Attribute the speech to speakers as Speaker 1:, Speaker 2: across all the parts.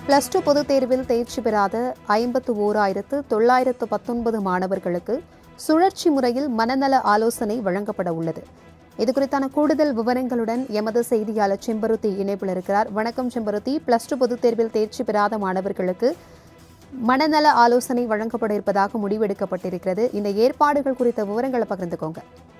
Speaker 1: plus two பொதுத் தேர்வில் தேர்ச்சி பெறாத ஐம்பத்து ஓராயிரத்து தொள்ளாயிரத்து பத்தொன்பது மாணவர்களுக்கு சுழற்சி முறையில் மனநல ஆலோசனை வழங்கப்பட உள்ளது இது குறித்தான கூடுதல் விவரங்களுடன் எமது செய்தியாளர் செம்பருத்தி இணைப்பில் இருக்கிறார் வணக்கம் செம்பருத்தி பிளஸ் டூ பொதுத் தேர்வில் தேர்ச்சி பெறாத மாணவர்களுக்கு மனநல ஆலோசனை வழங்கப்பட இருப்பதாக முடிவெடுக்கப்பட்டிருக்கிறது இந்த ஏற்பாடுகள் குறித்த விவரங்களை பகிர்ந்துக்கோங்க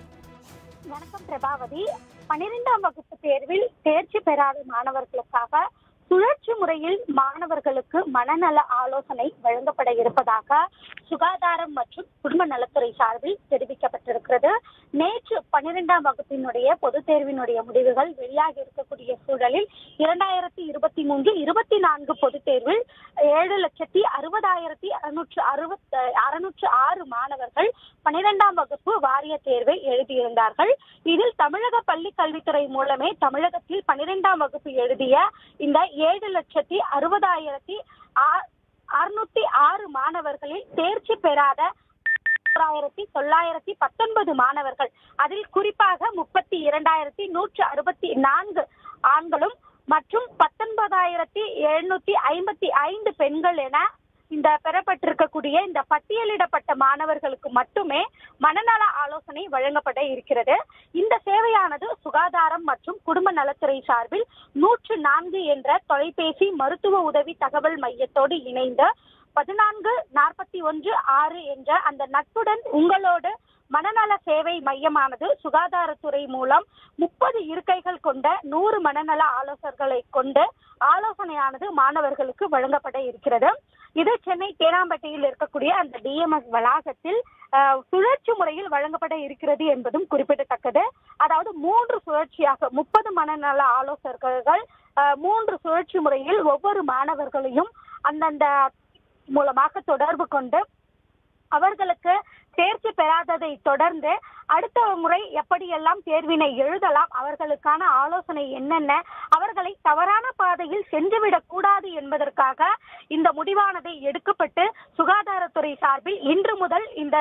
Speaker 2: வணக்கம் பிரபாவதி பன்னிரெண்டாம் வகுப்பு தேர்வில் தேர்ச்சி பெறாத மாணவர்களுக்காக சுழற்சி முறையில் மாணவர்களுக்கு மனநல ஆலோசனை வழங்கப்பட இருப்பதாக சுகாதாரம் மற்றும் குடும்ப நலத்துறை சார்பில் தெரிவிக்கப்பட்டிருக்கிறது நேற்று பன்னிரெண்டாம் வகுப்பினுடைய பொதுத் தேர்வினுடைய முடிவுகள் வெளியாகி இருக்கக்கூடிய சூழலில் இரண்டாயிரத்தி இருபத்தி மூன்று இருபத்தி நான்கு பொதுத் தேர்வில் ஏழு லட்சத்தி அறுபதாயிரத்தி அறுநூற்று அறுபத்தி அறுநூற்று ஆறு மாணவர்கள் பன்னிரெண்டாம் வகுப்பு வாரிய தேர்வை எழுதியிருந்தார்கள் இதில் தமிழக பள்ளி கல்வித்துறை மூலமே தமிழகத்தில் பன்னிரெண்டாம் வகுப்பு எழுதிய இந்த ஏழு லட்சத்தி அறுபதாயிரத்தி அறுநூத்தி ஆறு மாணவர்களில் தேர்ச்சி பெறாத ஆயிரத்தி தொள்ளாயிரத்தி பத்தொன்பது மாணவர்கள் அதில் குறிப்பாக முப்பத்தி இரண்டாயிரத்தி நூற்று அறுபத்தி நான்கு ஆண்களும் மற்றும் பத்தொன்பதாயிரத்தி எழுநூத்தி ஐம்பத்தி ஐந்து பெண்கள் என இந்த பெறப்பட்டிருக்கக்கூடிய இந்த பட்டியலிடப்பட்ட மாணவர்களுக்கு மட்டுமே மனநல ஆலோசனை வழங்கப்பட இருக்கிறது இந்த சேவையானது சுகாதாரம் மற்றும் குடும்ப நலத்துறை சார்பில் நூற்று நான்கு என்ற தொலைபேசி மருத்துவ உதவி தகவல் மையத்தோடு இணைந்து பதினான்கு நாற்பத்தி ஒன்று ஆறு என்ற அந்த நட்புடன் உங்களோடு மனநல சேவை மையமானது சுகாதாரத்துறை மூலம் முப்பது இருக்கைகள் கொண்ட நூறு மனநல ஆலோசகர்களை கொண்டு ஆலோசனையானது மாணவர்களுக்கு வழங்கப்பட இருக்கிறது இது சென்னை தேனாம்பட்டியில் இருக்கக்கூடிய அந்த டிஎம்எஸ் வளாகத்தில் சுழற்சி முறையில் வழங்கப்பட இருக்கிறது என்பதும் குறிப்பிடத்தக்கது அதாவது மூன்று சுழற்சியாக முப்பது மனநல ஆலோசகர்கள் மூன்று சுழற்சி முறையில் ஒவ்வொரு மாணவர்களையும் அந்தந்த மூலமாக தொடர்பு கொண்டு அவர்களுக்கு தேர்ச்சி பெறாததை தொடர்ந்து அடுத்த முறை எப்படியெல்லாம் தேர்வினை எழுதலாம் அவர்களுக்கான ஆலோசனை என்னென்ன அவர்களை தவறான பாதையில் சென்றுவிடக் கூடாது என்பதற்காக இந்த முடிவானது எடுக்கப்பட்டு சுகாதாரத்துறை சார்பில் இன்று முதல் இந்த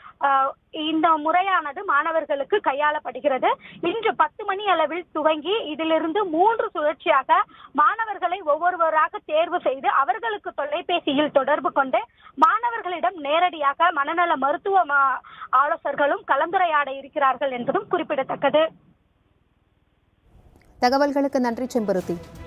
Speaker 2: இந்த முறையானது மாணவர்களுக்கு கையாளப்படுகிறது இன்று பத்து மணி அளவில் துவங்கி இதிலிருந்து மூன்று சுழற்சியாக மாணவர்களை ஒவ்வொருவராக தேர்வு செய்து அவர்களுக்கு தொலைபேசியில் தொடர்பு கொண்டு மாணவர்களிடம் நேரடியாக மனநல மருத்துவ ஆலோசகர்களும் கலந்துரையாட இருக்கிறார்கள் என்பதும் குறிப்பிடத்தக்கது
Speaker 1: தகவல்களுக்கு நன்றி செம்பருத்தி